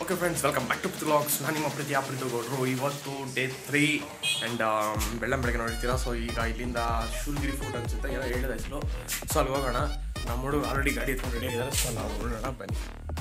Okay friends welcome back to blogs ನಾನು ನಿಮ್ಮ ಪ್ರೀತಿ ಪ್ರೀತಿ ಗೌಡ್ರು ಇವತ್ತು ಡೇ ತ್ರೀ ಆ್ಯಂಡ್ ಬೆಳ್ಳಂ ಬೆಳಗ್ಗೆ ನೋಡಿರ್ತೀರಾ ಸೊ ಈಗ ಇಲ್ಲಿಂದ ಶೂಲ್ಗಿರಿ ಫುಡ್ ಅನ್ಸುತ್ತೆ ಏನೋ ಹೇಳಿದ ಹೆಸರು ಸೊ ಅಲ್ಲಿ ಹೋಗೋಣ ನಮ್ಮ ಹುಡುಗ ಆಲ್ರೆಡಿ ಗಾಡಿ ಎತ್ಕೊಂಡು ರೆಡಿ ಆಗಿದ್ದಾರೆ ಸೊ ನಾವು ನೋಡೋಣ ಬನ್ನಿ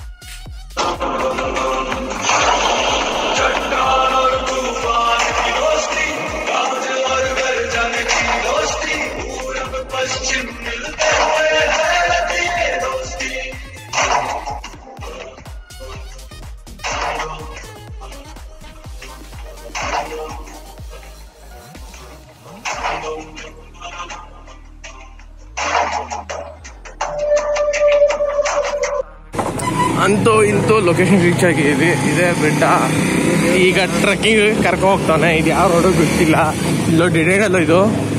ಅಂತೂ ಇಂತೂ ಲೊಕೇಶನ್ ರೀಚ್ ಆಗಿದ್ದೀವಿ ಇದೇ ಬೆಟ್ಟ ಈಗ ಟ್ರೆಕ್ಕಿಂಗ್ ಕರ್ಕೊ ಹೋಗ್ತಾನೆ ಇದು ಯಾವ ರೋಡು ಗೊತ್ತಿಲ್ಲ ಇಲ್ಲೋ ಡಿಡೇಡಲ್ಲೋ ಇದು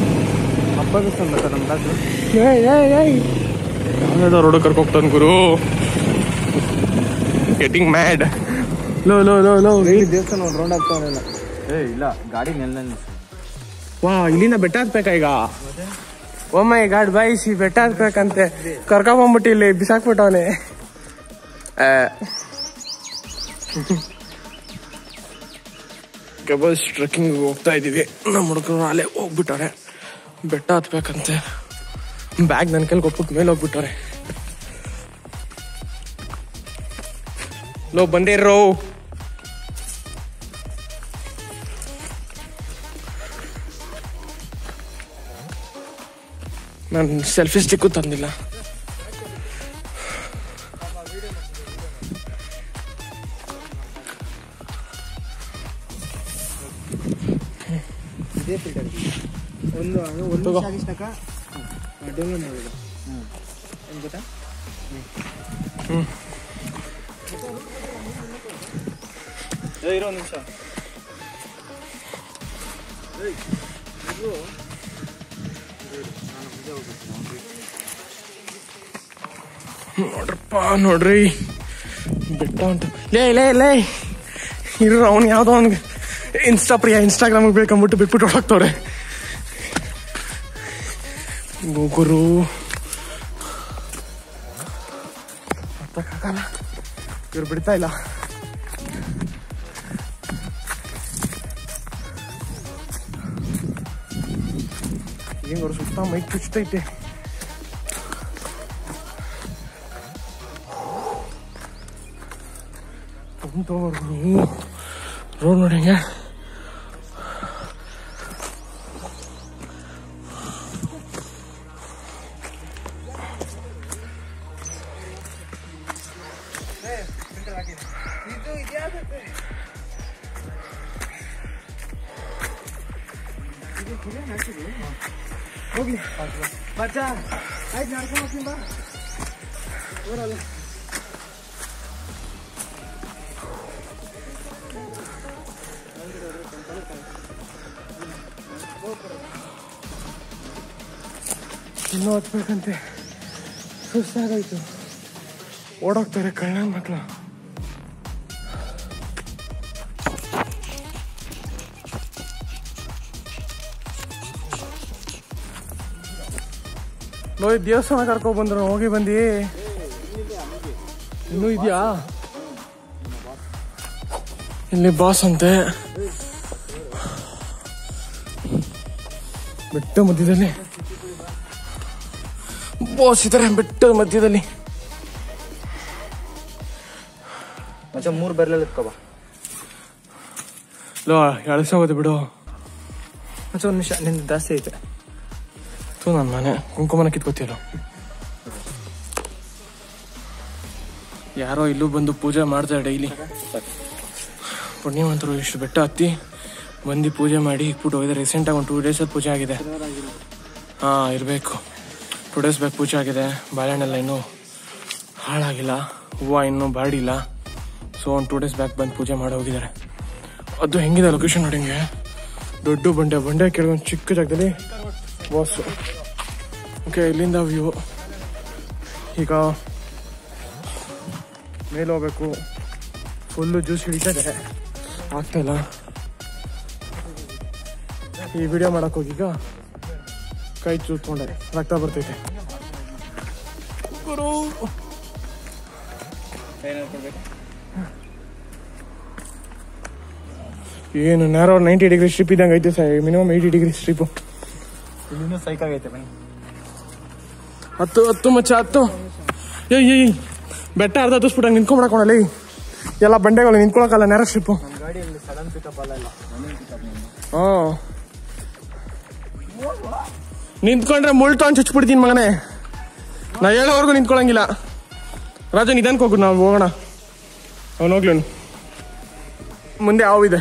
ಯಾವ್ದಾದ್ರು ರೋಡ್ ಕರ್ಕೊ ಹೋಗ್ತಾನೆ ಗುರು ಗೆಟಿಂಗ್ ಮ್ಯಾಡ್ ಲೋ ಲೋ ಲೋ ಲೋ ದೇವಸ್ಥಾನ ಒಂದು ರೌಂಡ್ ಆಗ್ತಾವಲ್ಲ ಏ ಇಲ್ಲ ಗಾಡಿ ನೆಲ್ಲ ವಾ ಇಲ್ಲಿಂದ ಬೆಟ್ಟ ಹತ್ಬೇಕಾ ಈಗ ಒಮ್ಮೆ ಗಾಡ್ ಬಾಯಿಸಿ ಬೆಟ್ಟ ಹತ್ಬೇಕಂತೆ ಕರ್ಕೊಂಬಂದ್ಬಿಟ್ಟು ಇಲ್ಲಿ ಬಿಸಾಕ್ಬಿಟ್ಟವನೆ ಕೆಬಲ್ಸ್ ಟ್ರೆಕ್ಕಿಂಗ್ ಹೋಗ್ತಾ ಇದೀವಿ ನಮ್ಮ ಹುಡುಗರು ಅಲ್ಲೇ ಹೋಗ್ಬಿಟ್ಟವ್ರೆ ಬೆಟ್ಟ ಹತ್ಬೇಕಂತೆ ಬ್ಯಾಗ್ ನನ್ನ ಕೈಲಿ ಕೊಟ್ಬಿಟ್ಟು ಮೇಲೆ ಹೋಗ್ಬಿಟ್ಟವ್ರೆ ಲೋ ಬಂದಿರೋ ನಾನು ಸೆಲ್ಫಿ ಸ್ಟಿಕ್ಕು ತಂದಿಲ್ಲ ಇದೇ ಫಿಲ್ಟರ್ ಒಂದು ಒಂದು ತಗೋ. ನಿಮಿಷ ಆಗಿಸ್ತಕ ಡೌನ್ಲೋಡ್ ಮಾಡೋದು ಏನು ಗೊತ್ತಾ ಏ ಇರೋ ಒಂದು ನಿಮಿಷ ನೋಡ್ರಪ್ಪ ನೋಡ್ರಿ ಬೆಟ್ಟ ಉಂಟು ಲೇ ಲೇ ಲೇ ಇರೋ ಅವ್ನು ಯಾವುದೋ ಅವ್ನಿಗೆ ಇನ್ಸ್ಟಾ ಪ್ರಿಯ ಇನ್ಸ್ಟಾಗ್ರಾಮಿಗೆ ಬೇಕಂದ್ಬಿಟ್ಟು ಬಿಟ್ಬಿಟ್ಟು ಹೊರಗ್ತವ್ರೆ ಗುರು ಹತ್ತಕ್ಕಾಗಲ್ಲ ಇವ್ರು ಬಿಡ್ತಾ ಇಲ್ಲ ಹೆಂಗ್ ಅವ್ರು ಸುತ್ತ ಮೈಕ್ ಚುಚ್ತೈತೆ ಅಂತವ್ರು ರೋಡ್ ನೋಡಿ ಹೆಂಗೆ ಇದು ಇದ್ಯಾಕೆ ಹೋಗ್ಲಿ ಬಚ್ಚ ಆಯ್ತು ನಡ್ಕೊಂಡು ಹೋಗ್ತೀನಿ ಬಾ ಊರಲ್ಲ ಇನ್ನೂ ಹತ್ಬೇಕಂತೆ ಸುಸ್ತಾಗೋಯ್ತು ಓಡೋಗ್ತಾರೆ ಕಳ್ಳನ ಮಕ್ಳು ಲೋಯ್ ದೇವಸ್ಥಾನ ಕರ್ಕೊಂಡ್ ಬಂದ್ರು ಹೋಗಿ ಬಂದಿ ಇನ್ನೂ ಇದೆಯಾ ಇಲ್ಲಿ ಬಾಸ್ ಅಂತೆ ಬೆಟ್ಟ ಮಧ್ಯದಲ್ಲಿ ಬಾಸ್ ಇದಾರೆ ಬೆಟ್ಟದ ಮಧ್ಯದಲ್ಲಿ ಮಚ್ಚ ಮೂರು ಬರ್ಲೆಲ್ಲ ಎತ್ಕೋ ಬಾ ಲೋ ಎಳ್ಸೋಗೋದು ಬಿಡು ಮಚ್ಚ ಒಂದು ನಿಮಿಷ ನಿಂದು ಜಾಸ್ತಿ ಐತೆ ತೂ ನನ್ನ ಮನೆ ಕುಂಕುಮನ ಕಿತ್ಕೋತಿಯಲ್ಲ ಯಾರೋ ಇಲ್ಲೂ ಬಂದು ಪೂಜೆ ಮಾಡ್ತಾರೆ ಡೈಲಿ ಪುಣ್ಯವಂತರು ಇಷ್ಟು ಬೆಟ್ಟ ಹತ್ತಿ ಬಂದು ಪೂಜೆ ಮಾಡಿ ಇಟ್ಬಿಟ್ಟು ಹೋಗಿದ್ದಾರೆ ರೀಸೆಂಟಾಗಿ ಒಂದು ಟೂ ಡೇಸ್ ಪೂಜೆ ಆಗಿದೆ ಹಾಂ ಇರಬೇಕು ಟೂ ಡೇಸ್ ಬ್ಯಾಕ್ ಪೂಜೆ ಆಗಿದೆ ಬಾಳೆಹಣ್ಣೆಲ್ಲ ಇನ್ನೂ ಹಾಳಾಗಿಲ್ಲ ಹೂವು ಇನ್ನೂ ಬಾಡಿಲ್ಲ ಸೊ ಒಂದು ಟೂ ಡೇಸ್ ಬ್ಯಾಕ್ ಬಂದು ಪೂಜೆ ಮಾಡಿ ಹೋಗಿದ್ದಾರೆ ಅದು ಹೆಂಗಿದೆ ಲೊಕೇಶನ್ ನೋಡಿ ಹಿಂಗೆ ದೊಡ್ಡ ಬಂಡೆ ಬಂಡೆ ಕೆಳಗೊಂದು ಚಿಕ್ಕ ಜಾಗದಲ್ಲಿ ಬಾಸು ಓಕೆ ಇಲ್ಲಿಂದ ವ್ಯೂ ಈಗ ಮೇಲೆ ಹೋಗ್ಬೇಕು ಫುಲ್ಲು ಜ್ಯೂಸ್ ಹಿಡಿತದೆ ಆಗ್ತಾಯಿಲ್ಲ ಈ ವಿಡಿಯೋ ಮಾಡಕ್ ಹೋಗೀಗ ಕೈ ಚೂತ್ಕೊಂಡೆ ರಕ್ತ ಬರ್ತೈತೆ ಗುರು ಏನು ನ್ಯಾರೋ ನೈಂಟಿ ಡಿಗ್ರಿ ಸ್ಟ್ರಿಪ್ ಇದ್ದಂಗೆ ಐತೆ sir minimum eighty degree strip ಇಲ್ಲಿನೂ ಸೈಕ್ ಆಗೈತೆ ಬನ್ನಿ ಹತ್ತು ಹತ್ತು ಮಚ್ಚ ಹತ್ತು ಏಯ್ ಏಯ್ ಬೆಟ್ಟ ಅರ್ಧ ಹತ್ತಿಸ್ಬಿಟ್ಟಂಗೆ ನಿಂತ್ಕೊಂಬಿಡಕೋಣಲ್ಲ ಎಲ್ಲ ಬಂಡೆಗಳು ನಿಂತ್ಕೊಳಕಲ್ಲ ನ್ಯಾರೋ ಸ್ಟ್ರಿಪ್ಪು ನಮ್ಮ ಗಾಡಿಯಲ್ಲಿ ಸಡನ್ ಪಿಕಪ್ ಅಲ್ಲ ಇಲ್ಲ ರನ್ನಿಂಗ್ ಪಿಕಪ್ ಹಾಂ ನಿಂತ್ಕೊಂಡ್ರೆ ಮುಳ್ಳು ತೊಗೊಂಡು ಚುಚ್ಬಿಡ್ತೀನಿ ಮಗನೇ ನಾ ಹೇಳೋವರೆಗೂ ನಿಂತ್ಕೊಳಂಗಿಲ್ಲ ರಾಜ ನಿಧಾನಕ್ಕೆ ಹೋಗು ನಾವು ಹೋಗೋಣ ಅವನು ಹೋಗ್ಲಿ ಅವ್ನು. ಮುಂದೆ ಹಾವಿದೆ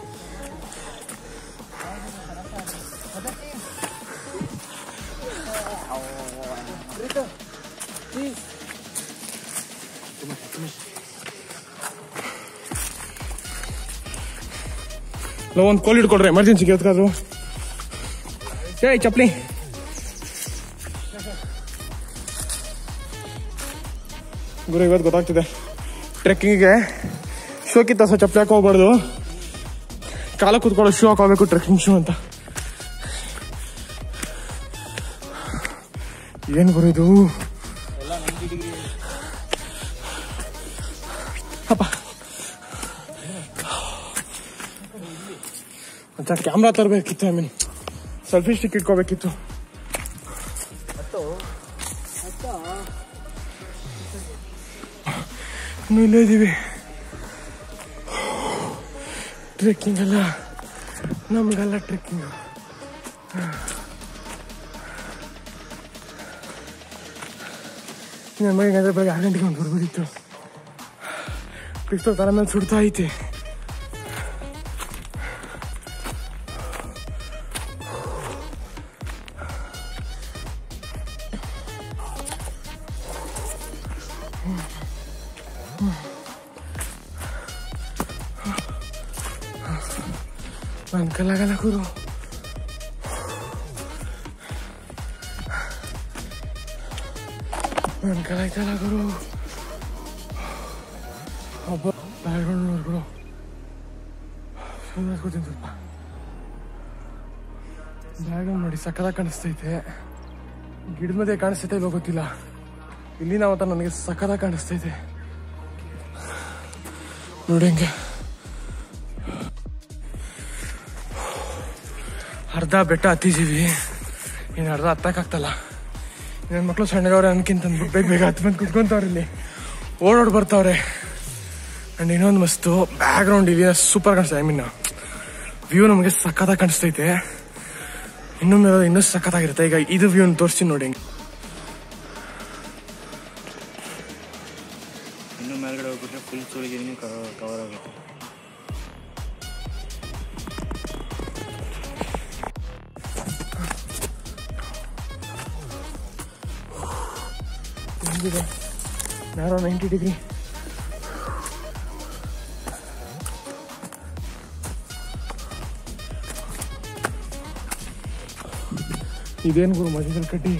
ನಾವು ಒಂದು ಕೋಲ್ ಇಟ್ಕೊಡ್ರಿ ಎಮರ್ಜೆನ್ಸಿಗೆ ಎತ್ಕಾದ್ರು ಏಯ್ ಚಪ್ಲಿ ಗುರು ಇವತ್ತು ಗೊತ್ತಾಗ್ತಿದೆ ಟ್ರೆಕ್ಕಿಂಗಿಗೆ ಶೋಕಿತ್ತ ಸಹ ಚಪ್ಪಲಿ ಹಾಕಿ ಹೋಗ್ಬಾರ್ದು ಕಾಲ ಕೂತ್ಕೊಳ್ಳೋ ಶೂ ಹಾಕೋಬೇಕು ಟ್ರೆಕ್ಕಿಂಗ್ ಶೂ ಅಂತ ಏನು ಗುರು ಇದು ಅಪ್ಪ ಅಂತ ಕ್ಯಾಮ್ರಾ ತರಬೇಕಿತ್ತು ಐ ಮೀನ್ ಸೆಲ್ಫಿ ಸ್ಟಿಕ್ ಇಟ್ಕೋಬೇಕಿತ್ತು ಇನ್ನು ಇಲ್ಲೇ ಇದೀವಿ ಟ್ರೆಕ್ಕಿಂಗ್ ಅಲ್ಲ ನಮ್ಗಲ್ಲ ಟ್ರೆಕ್ಕಿಂಗ್ ನಮಗೆ ಅಂದ್ರೆ ಬೆಳಗ್ಗೆ ಆರು ಗಂಟೆಗೆ ಒಂದು ಬರ್ಬೋದಿತ್ತು ಪಿಸ್ತೂಲ್ ತಲೆ ಮೇಲೆ ಸುಡ್ತಾ ಐತೆ ನನ್ನ ಕಲಾಗಲ್ಲ ಗುರು ನನ್ನ ಕಲಾಯ್ತಲ್ಲ ಗುರು ಒಬ್ಬ ಬ್ಯಾಗ್ರೌಂಡ್ ನೋಡ್ಬಿಡು ಸುಮ್ಮನೆ ಕೂತೀನಿ ಸ್ವಲ್ಪ ಬ್ಯಾಗ್ರೌಂಡ್ ನೋಡಿ ಸಕ್ಕದಾಗ ಕಾಣಿಸ್ತೈತೆ ಗಿಡದ ಮಧ್ಯೆ ಕಾಣಿಸ್ತೈತೆ ಇಲ್ಲೋ ಗೊತ್ತಿಲ್ಲ ಇಲ್ಲಿ ನಾವು ನನಗೆ ಸಕ್ಕದಾಗ ಕಾಣಿಸ್ತೈತೆ ನೋಡಿ ಹಂಗೆ ಅರ್ಧ ಬೆಟ್ಟ ಹತ್ತಿದ್ದೀವಿ ಇನ್ನು ಅರ್ಧ ಹತ್ತಕ್ಕಾಗ್ತಲ್ಲ ನನ್ನ ಮಕ್ಕಳು ಸಣ್ಣಗವ್ರೆ ಅನ್ಕಿಂತ ಬೇಗ ಬೇಗ ಹತ್ತು ಬಂದು ಕುತ್ಕೊಂತವ್ರೆ ಇಲ್ಲಿ ಓಡೋಡ್ ಬರ್ತಾವ್ರೆ ಅಂಡ್ ಇನ್ನೊಂದು ಮಸ್ತು ಬ್ಯಾಕ್ ಗ್ರೌಂಡ್ ಇಲ್ಲಿ ಸೂಪರ್ ಕಾಣಿಸ್ತದೆ ಐ ಮೀನ್ ವ್ಯೂ ನಮಗೆ ಸಕ್ಕತ್ತಾಗಿ ಕಾಣಿಸ್ತೈತೆ ಇನ್ನೊಮ್ಮೆ ಇರೋದು ಇನ್ನೂ ಸಕ್ಕತ್ತಾಗಿರುತ್ತೆ ಈಗ ಇದು ವ್ಯೂ ತೋರಿಸ್ತೀನಿ ನೋಡಿ ಹಂಗೆ ಇನ್ನು ಮೇಲ್ಗಡೆ ಹೋಗ್ಬಿಟ್ರೆ ಫುಲ್ ಚೂಳಿಗೆ ಕವರ್ ಆಗುತ್ತೆ ಹೆಂಗಿದೆ ನ್ಯಾರೋ ನೈಂಟಿ ಡಿಗ್ರಿ ಇದೇನು ಗುರು ಮಧ್ಯದಲ್ಲಿ ಕಟ್ಟಿ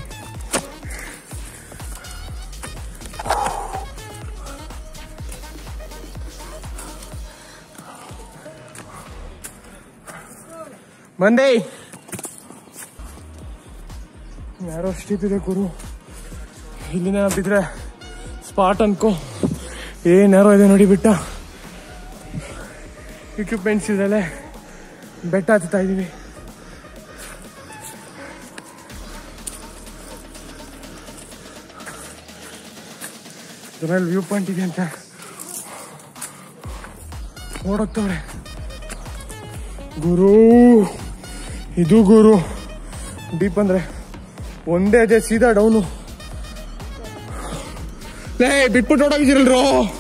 ಬಂದೆ ಯಾರೋ ಸ್ಟೀಪ್ ಇದೆ ಗುರು ಇಲ್ಲಿಂದ ಬಿದ್ರೆ ಸ್ಪಾಟ್ ಅನ್ಕೋ ಏನಾರೋ ಇದೆ ನೋಡಿ ಬಿಟ್ಟ ಇಕ್ವಿಪ್ಮೆಂಟ್ಸ್ ಇದೆಲ್ಲ ಬೆಟ್ಟ ಹತ್ತುತ್ತಾ ಇದೀವಿ ಇದರಲ್ಲಿ ವ್ಯೂ ಪಾಯಿಂಟ್ ಇದೆ ಅಂತ ಓಡೋಗ್ತವ್ರೆ ಗುರು ಇದು ಗುರು ಡೀಪ್ ಅಂದ್ರೆ ಒಂದೇ ಅದೇ ಸೀದಾ ಡೌನು ಲೇ ಬಿಟ್ಬಿಟ್ಟು ಹೊಡೋಗಿದ್ದೀರಲ್ರೋ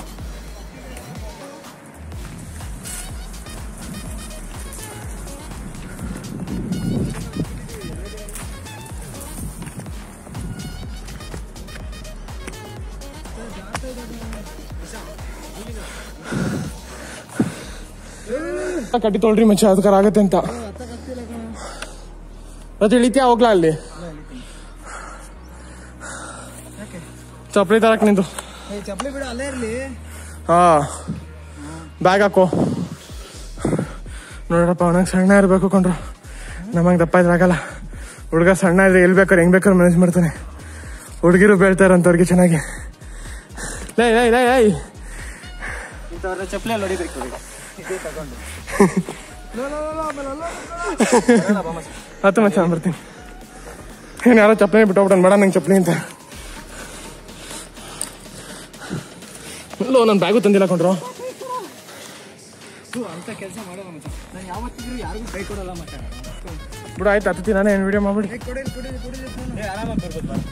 ಕಟ್ಟಿ ತೊಳ್ರಿ ಮಚ್ಚ ಅದಕ್ಕಾರ ಆಗತ್ತೆ ಅಂತ ಮತ್ತೆ ಇಳಿತ್ಯಾ ಹೋಗ್ಲಾ ಅಲ್ಲಿ ಚಪ್ಪಲಿ ತರಕ್ ನಿಂತು ಚಪ್ಪಲಿ ಬಿಡ ಅಲ್ಲೇ ಇರ್ಲಿ ಹಾ ಬ್ಯಾಗ್ ಹಾಕೋ ನೋಡ್ರಪ್ಪ ಅವನಂಗೆ ಸಣ್ಣ ಇರಬೇಕು ಕೊಂಡ್ರು ನಮಗೆ ದಪ್ಪ ಇದ್ರಾಗಲ್ಲ ಹುಡುಗ ಸಣ್ಣ ಇದ್ರೆ ಎಲ್ಲಿ ಬೇಕಾದ್ರೆ ಹೆಂಗ್ ಬೇಕಾದ್ರೆ ಮ್ಯಾನೇಜ್ ಮಾಡ್ತಾನೆ ಹುಡುಗಿರು ಬೀಳ್ತಾರಂತವ್ರಿಗೆ ಚೆನ್ನಾಗಿ ಲೈ ಲೈ ಲೈ ಲೈ ಇಂಥವ್ರ ಚಪ್ಪಲಿ ಅಲ್ಲಿ ಹೊಡಿಬೇಕು ಇದೇ ತಗೊಂಡು ಹತ್ತು ಮಚ್ಚ ನಾನು ಬರ್ತೀನಿ ಏನು ಯಾರೋ ಚಪ್ಪಲಿ ಬಿಟ್ಟೋಗ್ಬಿಟ್ಟು ಬೇಡ ನಂಗೆ ಚಪ್ಪಲಿ ಅಂತ ಇಲ್ಲೋ ನನ್ನ ಬ್ಯಾಗು ತಂದಿಲ್ಲ ಕೊಂಡ್ರು ಅಂತ ಕೆಲಸ ಮಾಡಲ್ಲ ಮಚ್ಚ ನಾನು ಯಾವತ್ತಿದ್ರು ಯಾರಿಗೂ ಕೈ ಕೊಡಲ್ಲ ಮಚ್ಚ ಬಿಡು ಆಯ್ತು ಹತ್ತಿ ನಾನೇ ಏನು ವಿಡಿಯೋ ಮಾಡ್ಬಿಡಿ ಕೊಡಿ ಕೊಡಿ ಕೊಡಿ ಆರಾಮಾಗಿ ಬರ್ಬೋದು ಬಾ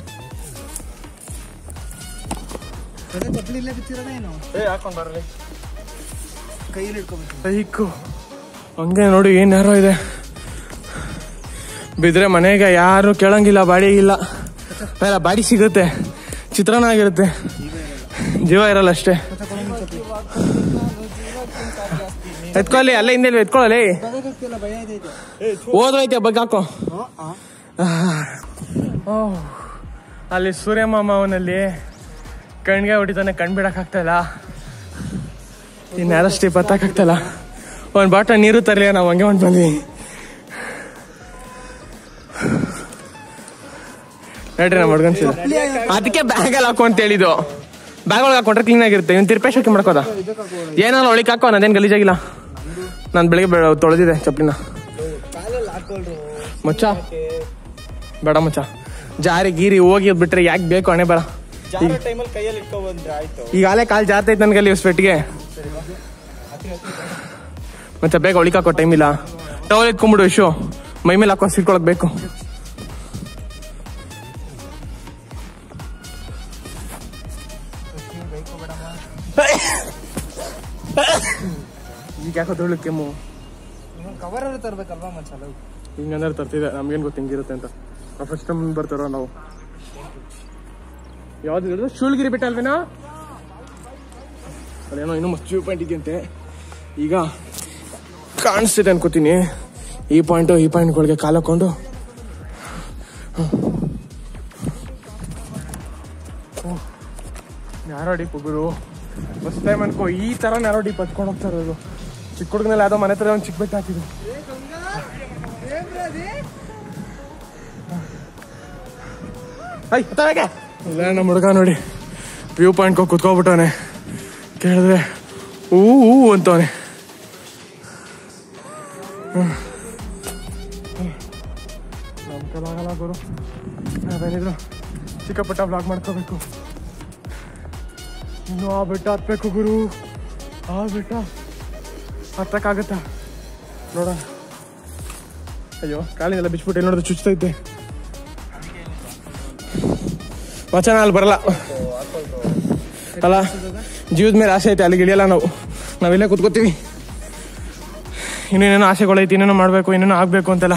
ಚಪ್ಪಲಿ ಇಲ್ಲೇ ಬಿಚ್ಚಿರೋದ ಏನು ಏ ಹಾಕೊಂಡು ಬರಲಿ ಕೈಯಲ್ಲಿ ಇಟ್ಕೊಬೇಕು ಬೈಕು ಹಂಗೆ ನೋಡಿ ಏನ್ ಯಾರೋ ಇದೆ ಬಿದ್ರೆ ಮನೆಗೆ ಯಾರು ಕೇಳಂಗಿಲ್ಲ ಬಾಡಿ ಇಲ್ಲ ಬೇಡ ಬಾಡಿ ಸಿಗುತ್ತೆ ಚಿತ್ರಾನ್ನ ಆಗಿರುತ್ತೆ ಜೀವ ಇರಲ್ಲ ಅಷ್ಟೇ ಎತ್ಕೊಳ್ಳಿ ಅಲ್ಲೇ ಹಿಂದೆ ಎತ್ಕೊಳ್ಳಲಿ ಬರೋದಕ್ಕೆಲ್ಲ ಭಯ ಇದೆ ಹೋದ್ರೈತೆ ಬಗ್ಗೆ ಹಾಕೋ ಓಹ್. ಅಲ್ಲಿ ಸೂರ್ಯಮಾಮ ಅವನಲ್ಲಿ ಕಣ್ಗೆ ಹೊಡಿತಾನೆ ಕಣ್ ಬಿಡಕ್ ಆಗ್ತಾ ಇಲ್ಲ ಇನ್ನು ಯಾರಷ್ಟೇ ಬತ್ತಾಗ್ತಾ ಇಲ್ಲ ಒಂದ್ ಬಾಟ ನೀರು ತರಲಿ ನಾವು ಹಂಗೆ ಒಂದು ಬಂದ್ವಿ ನೋಡ್ರಿ ನಮ್ಮ ಹುಡ್ಗನ್ ಸೀದಾ. ಅದಕ್ಕೆ ಬ್ಯಾಗ್ ಅಲ್ಲಿ ಹಾಕೋ ಅಂತ ಹೇಳಿದ್ದು ಬ್ಯಾಗ್ ಒಳಗೆ ಹಾಕೊಂಡ್ರೆ ಕ್ಲೀನ್ ಆಗಿರುತ್ತೆ ಇವ್ನು ತಿರ್ಪೇಶ್ ಹಾಕಿ ಮಾಡ್ಕೋದ ಏನಾದ್ರು ಒಳಗೆ ಹಾಕೋ ನಾನೇನು ಗಲೀಜಾಗಿಲ್ಲ ನಾನು ಬೆಳಿಗ್ಗೆ ಬೆ- ತೊಳೆದಿದೆ ಚಪ್ಪಲಿನ ಕಾಲಲ್ಲಿ ಹಾಕೊಳ್ರು ಮಚ್ಚ ಬೇಡ ಮಚ್ಚ ಜಾರಿ ಗೀರಿ ಹೋಗಿ ಬಿಟ್ರೆ ಯಾಕೆ ಬೇಕು ಹಣೆ ಬರ ಜಾರೋ ಟೈಮಲ್ಲಿ ಕೈಯಲ್ಲಿ ಇಟ್ಕೊ ಬಂದ್ರೆ ಆಯ್ತು ಈಗ ಅಲೆ ಕಾಲ್ ಜಾರ್ತೈತೆ ನನ್ಗಲ್ಲಿ ಸ್ವೆಟ್ಗೆ ಮತ್ತೆ ಬೇಗ ಒಳಿಕ್ ಹಾಕೋ ಟೈಮ್ ಇಲ್ಲ ಟವಲ್ ಎತ್ಕೊಂಡ್ಬಿಡು ಇಶು ಮೈ ಮೇಲೆ ಹಾಕೋ ಸಿಟ್ಕೊಳಕ್ ಬೇಕು ಈಗ ಯಾಕೋ ತೊಳ್ಳು ಕೆಮ್ಮು ಕವರ್ ಅಲ್ಲಿ ತರ್ಬೇಕಲ್ವಾ ಮಚ್ಚ ಲವ್ ಹಿಂಗಂದ್ರೆ ತರ್ತಿದೆ ನಮ್ಗೇನ್ ಗೊತ್ತು ಹಿಂಗಿರುತ್ತೆ ಅಂತ ನಾವು ಫಸ್ಟ್ ಟೈಮ್ ಬರ್ತಾರೋ ನಾವು ಯಾವ್ದು ಹೇಳಿದ್ರು ಶೂಲ್ಗಿರಿ ಬಿಟ್ಟ ಅಲ್ವೇನಾ ಅದೇನೋ ಇನ್ನೂ ಮಸ್ತ್ ವ್ಯೂ ಪಾಯಿಂಟ್ ಇದೆಯಂತೆ ಈಗ ಕಾಣಿಸ್ತಿದೆ ಅನ್ಕೋತೀನಿ ಈ ಪಾಯಿಂಟು ಈ ಪಾಯಿಂಟ್ಗಳಿಗೆ ಕಾಲ್ ಹಾಕೊಂಡು ನ್ಯಾರೋ ಡೀಪ್ ಗುರು ಫಸ್ಟ್ ಟೈಮ್ ಅನ್ಕೋ ಈ ತರ ನ್ಯಾರೋ ಡೀಪ್ ಹತ್ಕೊಂಡು ಹೋಗ್ತಾ ಇರೋದು ಚಿಕ್ಕ ಹುಡುಗನಲ್ಲಿ ಯಾವ್ದೋ ಮನೆ ಹತ್ರ ಒಂದು ಚಿಕ್ಕ ಬೆಟ್ಟ ಹಾಕಿದ್ರು ಐ ತರಗೆ ಇಲ್ಲ ನಮ್ಮ ಹುಡುಗ ನೋಡಿ ವ್ಯೂ ಪಾಯಿಂಟ್ ಹೋಗಿ ಕುತ್ಕೊಬಿಟ್ಟವನೆ ಕೇಳಿದ್ರೆ ಹೂ ಹೂ ಅಂತವನೆ ನಮ್ಮ ಕಲಾಗಲ್ಲ ಗುರು ನಾವೇನಿದ್ರು ಚಿಕ್ಕ ಪುಟ್ಟ ಬ್ಲಾಗ್ ಮಾಡ್ಕೋಬೇಕು ಇನ್ನು ಆ ಬೆಟ್ಟ ಹತ್ಬೇಕು ಗುರು ಆ ಬೆಟ್ಟ ಹತ್ತಕ್ಕಾಗತ್ತಾ ನೋಡೋಣ ಅಯ್ಯೋ ಕಾಲಿನೆಲ್ಲ ಬಿಚ್ಬಿಟ್ಟು ಎಲ್ಲಿ ನೋಡಿದ್ರೆ ಚುಚ್ತೈತೆ ವಚನ ಅಲ್ಲಿ ಬರಲ್ಲ ಅಲ್ಲ ಜೀವದ ಮೇಲೆ ಆಸೆ ಐತೆ ಅಲ್ಲಿಗೆ ಇಳಿಯಲ್ಲ ನಾವು ನಾವಿಲ್ಲೇ ಕೂತ್ಕೋತೀವಿ ಇನ್ನೇನೇನೋ ಆಸೆಗಳೈತಿ ಇನ್ನೇನೋ ಮಾಡಬೇಕು ಇನ್ನೇನೋ ಆಗಬೇಕು ಅಂತೆಲ್ಲ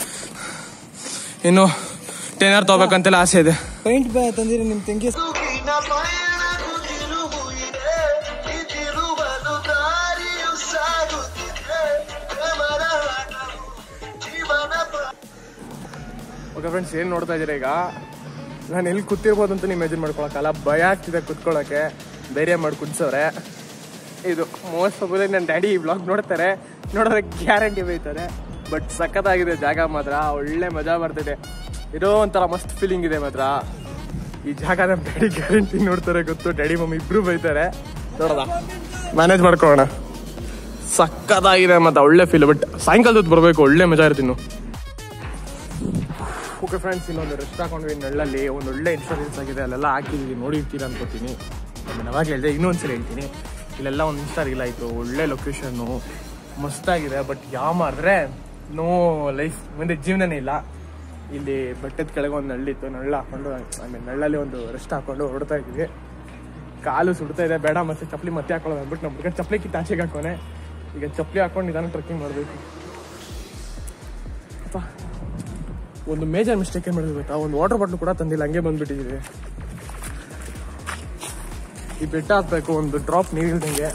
ಇನ್ನು ಟೇನರ್ ತಗೋಬೇಕಂತೆಲ್ಲ ಆಸೆ ಇದೆ ಪೈಂಟ್ ಬಾ ತಂದಿರಿ ನಿಮ್ ತಂಗಿ ಸುಖಿನ ಪಯಣವು ತಿರುವು ಇದೆ ಈ ತಿರುವಲು ದಾರಿಯು ಸಾಗುತ್ತಿದೆ ಪ್ರೇಮದ ಆಟವು ಜೀವನ ಪ್ರ- ಓಕೆ ಫ್ರೆಂಡ್ಸ್ ಏನು ನೋಡ್ತಾ ಇದ್ದೀರಾ ಈಗ ನಾನು ಎಲ್ಲಿ ಕೂತಿರ್ಬೋದು ಅಂತ ನೀವು ಇಮ್ಯಾಜಿನ್ ಮಾಡ್ಕೊಳಕ್ಕಲ್ಲ ಭಯ ಆಗ್ತಿದೆ ಕುತ್ಕೊಳ್ಳೋಕೆ ಧೈರ್ಯ ಮಾಡಿ ಕುಡ್ಸೋರೆ ಇದು ಮೋಸ್ಟ್ ಪ್ರಾಬಲಿ ನನ್ನ ಡ್ಯಾಡಿ ಈ ಬ್ಲಾಗ್ ನೋಡ್ತಾರೆ ನೋಡಿದ್ರೆ ಗ್ಯಾರಂಟಿ ಬೈತಾರೆ ಬಟ್ ಸಖತ್ತಾಗಿದೆ ಜಾಗ ಮಾತ್ರ ಒಳ್ಳೆ ಮಜಾ ಬರ್ತಿದೆ ಇರೋ ಒಂಥರ ಮಸ್ತ್ ಫೀಲಿಂಗ್ ಇದೆ ಮಾತ್ರ ಈ ಜಾಗ ನಮ್ಮ ಡ್ಯಾಡಿ ಗ್ಯಾರಂಟಿ ನೋಡ್ತಾರೆ ಗೊತ್ತು ಡ್ಯಾಡಿ ಮಮ್ಮಿ ಇಬ್ರು ಬೈತಾರೆ ನೋಡೋದ ಮ್ಯಾನೇಜ್ ಮಾಡ್ಕೊಳ್ಳೋಣ ಸಖತ್ತಾಗಿದೆ ಮತ್ತೆ ಒಳ್ಳೆ ಫೀಲ್ ಬಟ್ ಸಾಯಂಕಾಲದ ಬರಬೇಕು ಒಳ್ಳೆ ಮಜಾ ಇರ್ತೀನಿ ಓಕೆ ಫ್ರೆಂಡ್ಸ್ ಇಲ್ಲೊಂದು ರೆಸ್ಟ್ ಹಾಕೊಂಡ್ವಿ ನೆಳ್ಳಲ್ಲಿ ಒಂದು ಒಳ್ಳೆ ಇನ್ಶೂರೆನ್ಸ್ ಆಗಿದೆ ಅಲ್ಲೆಲ್ಲ ಹಾಕಿದೀವಿ ನೋಡಿರ್ತೀರ ಅನ್ಕೋತೀನಿ ನಾನು ಅವಾಗ ಹೇಳಿದೆ ಇನ್ನೊಂದ್ಸರಿ ಹೇಳ್ತೀನಿ ಇಲ್ಲೆಲ್ಲ ಒಂದು ಇನ್ಸ್ಟಾ ರೀಲ್ ಆಯಿತು ಒಳ್ಳೆ ಲೊಕೇಶನ್ನು ಮಸ್ತಾಗಿದೆ ಬಟ್ ಯಾವ ಮಾಡಿದ್ರೆ ನೋ ಲೈಫ್ ಮುಂದೆ ಜೀವನನೇ ಇಲ್ಲ ಇಲ್ಲಿ ಬೆಟ್ಟದ ಕೆಳಗೆ ಒಂದು ನಳ್ಳಿತ್ತು ನಳ್ಳ ಹಾಕೊಂಡು ಐ ಮೀನ್ ನಳ್ಳಲ್ಲಿ ಒಂದು ರೆಸ್ಟ್ ಹಾಕೊಂಡು ಹೊರಡ್ತಾ ಇದ್ವಿ ಕಾಲು ಸುಡ್ತಾ ಇದೆ ಬೇಡ ಮತ್ತೆ ಚಪ್ಪಲಿ ಮತ್ತೆ ಹಾಕೊಳ್ಳೋದು ಅಂದ್ಬಿಟ್ಟು ನಮ್ಮ ಹುಡುಗ ಚಪ್ಪಲಿ ಕಿತ್ತು ಆಚೆಗೆ ಹಾಕೋನೆ ಈಗ ಚಪ್ಪಲಿ ಹಾಕೊಂಡು ನಿಧಾನ ಟ್ರೆಕ್ಕಿಂಗ್ ಮಾಡಬೇಕು ಅಪ್ಪ ಒಂದು ಮೇಜರ್ ಮಿಸ್ಟೇಕ್ ಏನು ಮಾಡಿದ್ವಿ ಗೊತ್ತಾ ಒಂದು ವಾಟರ್ ಬಾಟ್ಲು ಕೂಡ ತಂದಿಲ್ಲ ಹಂಗೆ ಬಂದ್ಬಿಟ್ಟಿದ್ದೀವಿ ಈ ಬೆಟ್ಟ ಹತ್ಬೇಕು ಒಂದು ಡ್ರಾಪ್ ನೀರಿಲ್ದಂಗೆ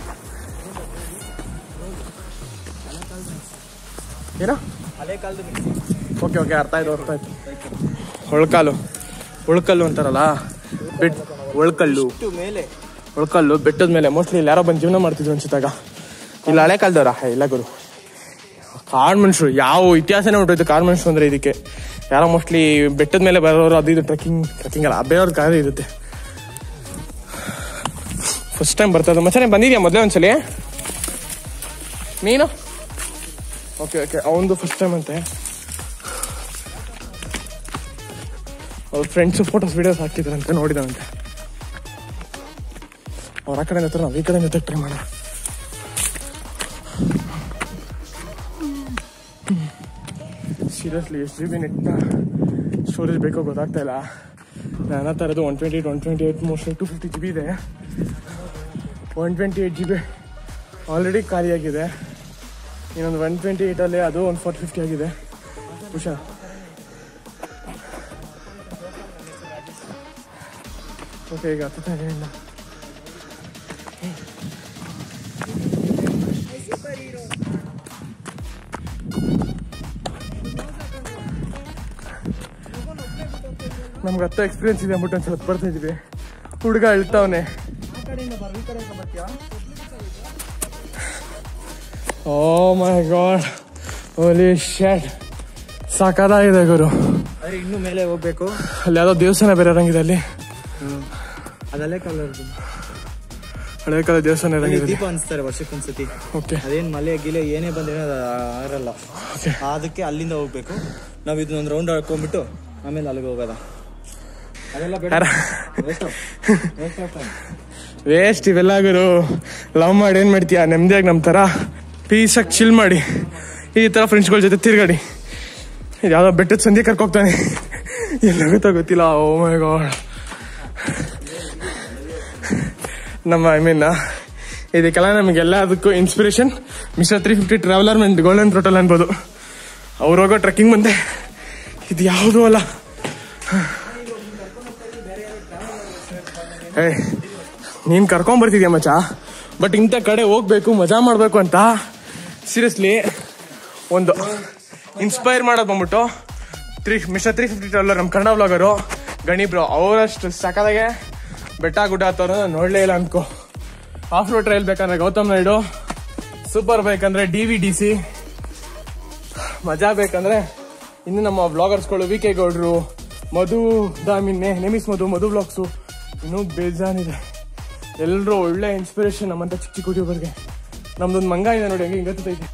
ಏನೋ ಹಳೆ ಕಾಲದ ಓಕೆ ಓಕೆ ಅರ್ಥ ಆಯ್ತು ಅರ್ಥ ಆಯ್ತು ಒಳ್ಕಾಲು ಉಳ್ಕಲ್ಲು ಅಂತಾರಲ್ಲ ಬೆಟ್ ಒಳ್ಕಲ್ಲು ಇಷ್ಟು ಮೇಲೆ ಉಳ್ಕಲ್ಲು ಬೆಟ್ಟದ ಮೇಲೆ ಮೋಸ್ಟ್ಲಿ ಇಲ್ಲಿ ಯಾರೋ ಬಂದು ಜೀವನ ಮಾಡ್ತಿದ್ರು ಅನ್ಸುತ್ತಾಗ ಇಲ್ಲ ಹಳೆ ಕಾಲದವ್ರ ಇಲ್ಲ ಗುರು ಕಾಡು ಮನುಷ್ಯರು ಯಾವ ಇತಿಹಾಸನೇ ಹೊಂಟೋಯ್ತು ಕಾಡು ಮನುಷ್ಯರು ಅಂದ್ರೆ ಇದಕ್ಕೆ ಯಾರೋ ಮೋಸ್ಟ್ಲಿ ಬೆಟ್ಟದ ಮೇಲೆ ಬರೋರು ಅದು ಇದು ಟ್ರೆಕ್ಕಿಂಗ್ ಟ್ರೆಕ್ಕಿಂಗ್ ಅಲ್ಲ ಬೇರೆಯವ್ರ ಕಾರ್ ಇರುತ್ತೆ ಫಸ್ಟ್ ಟೈಮ್ ಬರ್ತದ ಮಚ್ಚನೆ ಬಂದಿದ್ಯಾ ಮೊದಲೇ ಒಂದ್ಸಲಿ ನೀನು ಓಕೆ ಓಕೆ ಅವನದು ಫಸ್ಟ್ ಟೈಮ್ ಅಂತೆ ಅವ್ರ ಫ್ರೆಂಡ್ಸು ಫೋಟೋಸ್ ವಿಡಿಯೋಸ್ ಹಾಕಿದ್ರಂತೆ ನೋಡಿದಂತೆ ಅವ್ರ ಆ ಕಡೆ ಹತ್ರ ನಾವು ಈ ಕಡೆ ಜೊತೆ ಟ್ರೈ ಮಾಡೋಣ ಸೀರಿಯಸ್ಲಿ ಎಷ್ಟು ಜಿ ಬಿ ನೆಟ್ನ ಸ್ಟೋರೇಜ್ ಬೇಕೋ ಗೊತ್ತಾಗ್ತಾ ಇಲ್ಲ ನನ್ನ ಹತ್ರ ಇರೋದು one twenty eight one twenty eight mostly two fifty G B ಇದೆ one twenty eight G B already ಖಾಲಿಯಾಗಿದೆ ಇನ್ನೊಂದು ಒನ್ ಟ್ವೆಂಟಿ ಏಯ್ಟಲ್ಲಿ ಅದು ಒಂದು ಫೋರ್ ಫಿಫ್ಟಿ ಆಗಿದೆ ಹುಷಾ ಓಕೆ ಈಗ ಹತ್ತುತ್ತಾ ಇದೆ ಇನ್ನು ನಮ್ಗೆ ಹತ್ತು ಎಕ್ಸ್ಪೀರಿಯನ್ಸ್ ಇದೆ ಅಂದ್ಬಿಟ್ಟು ಒಂದು ಸ್ವಲ್ಪ ಬರ್ತಾ ಇದೀವಿ ಹುಡುಗ ಅಳ್ತಾವನೆ ಓ ಮೈ ಗಾಡ್ ಓಲಿ ಶೆಡ್ ಸಾಕಾಗಿದೆ ಗುರು ಅರೆ ಇನ್ನು ಮೇಲೆ ಹೋಗ್ಬೇಕು ಅಲ್ಲಿ ಯಾವುದೋ ದೇವಸ್ಥಾನ ಬೇರೆ ಇರಂಗಿದೆ ಅಲ್ಲಿ ಅದಲ್ಲೇ ಕಲರ್ದು ಹಳೆ ಕಾಲ ದೇವಸ್ಥಾನ ಇರಂಗಿದೆ ದೀಪ ಅನ್ಸ್ತಾರೆ ವರ್ಷಕ್ಕೊಂದ್ಸತಿ ಓಕೆ ಅದೇನ್ ಮಲೆ ಗಿಲೆ ಏನೇ ಬಂದ್ರೆ ಆಗಲ್ಲ ಓಕೆ ಅದಕ್ಕೆ ಅಲ್ಲಿಂದ ಹೋಗ್ಬೇಕು ನಾವ್ ಇದನ್ನೊಂದು ರೌಂಡ್ ಹಾಕೊಂಡ್ಬಿಟ್ಟು ಆಮೇಲೆ ಅಲ್ಲಿಗೆ ಹೋಗೋದ ಅದೆಲ್ಲ ಬೇಡ Waste of- waste of time. Waste ಇವೆಲ್ಲ ಗುರು ಲವ್ ಮಾಡಿ ಏನ್ ಮಾಡ್ತೀಯ ನೆಮ್ಮದಿಯಾಗಿ ನಮ್ಮ ಥರ ಪೀಸಾಗಿ ಚಿಲ್ ಮಾಡಿ ಈ ಥರ ಫ್ರೆಂಡ್ಸ್ಗಳ ಜೊತೆ ತಿರ್ಗಾಡಿ ಇದು ಯಾವುದೋ ಬೆಟ್ಟದ ಸಂಧಿ ಕರ್ಕೋಗ್ತಾನೆ ಎಲ್ಲಾಗುತ್ತೋ ಗೊತ್ತಿಲ್ಲ ಓ ಮೈ ಗಾಡ್ ನಮ್ಮ ಐ ಮೀನ್ ಇದಕ್ಕೆಲ್ಲ ನಮಗೆಲ್ಲ ಅದಕ್ಕೂ inspiration mister three fifty traveller and golden total ಅನ್ಬೋದು ಅವ್ರು ಹೋಗೋ ಟ್ರೆಕ್ಕಿಂಗ್ ಬಂದೆ ಇದು ಯಾವುದೂ ಅಲ್ಲ ಏ ನೀನ್ ಕರ್ಕೊಂಡ್ ಬರ್ತಿದ್ಯಾ ಮಚ್ಚ ಬಟ್ ಇಂಥ ಕಡೆ ಹೋಗ್ಬೇಕು ಮಜಾ ಮಾಡ್ಬೇಕು ಅಂತ ಸೀರಿಯಸ್ಲಿ ಒಂದು ಇನ್ಸ್ಪೈರ್ ಮಾಡೋದು ಬಂದ್ಬಿಟ್ಟು three mister three fifty traveller ನಮ್ಮ ಕನ್ನಡ ವ್ಲಾಗರು ಗಣಿ ಬ್ರೋ ಅವರಷ್ಟು ಸಕದಾಗೆ ಬೆಟ್ಟ ಗುಡ್ಡ ಹತ್ತವ್ರ ನೋಡ್ಲೇ ಇಲ್ಲ ಅನ್ಕೋ ಆಫ್ ರೋಡ್ ಟ್ರೈಲ್ ಬೇಕಂದ್ರೆ ಗೌತಮ್ ನಾಯ್ಡು ಸೂಪರ್ ಬೈಕ್ ಅಂದ್ರೆ ಡಿ ವಿ ಡಿ ಸಿ ಮಜಾ ಬೇಕಂದ್ರೆ ಇನ್ನು ನಮ್ಮ ವ್ಲಾಗರ್ಸ್ಗಳು ವಿ ಕೆ ಗೌಡ್ರು ಮಧು ದಾಮಿನ್ನೆ ನೆಮಿಸ್ ಮಧು ಮಧು ವ್ಲಾಗ್ಸು ಇನ್ನೂ ಬೇಜಾನಿದೆ ಎಲ್ಲರೂ ಒಳ್ಳೆ ಇನ್ಸ್ಪಿರೇಷನ್ ನಮ್ಮಂತ ಚಿಕ್ಕ ಚಿಕ್ಕ ಯೂಟ್ಯೂಬರ್ಗೆ ನಮ್ದೊಂದು ಮಂಗ ಇದೆ ನೋಡಿ ಹಂಗೆ ಹಿಂಗತ್ತೈತೆ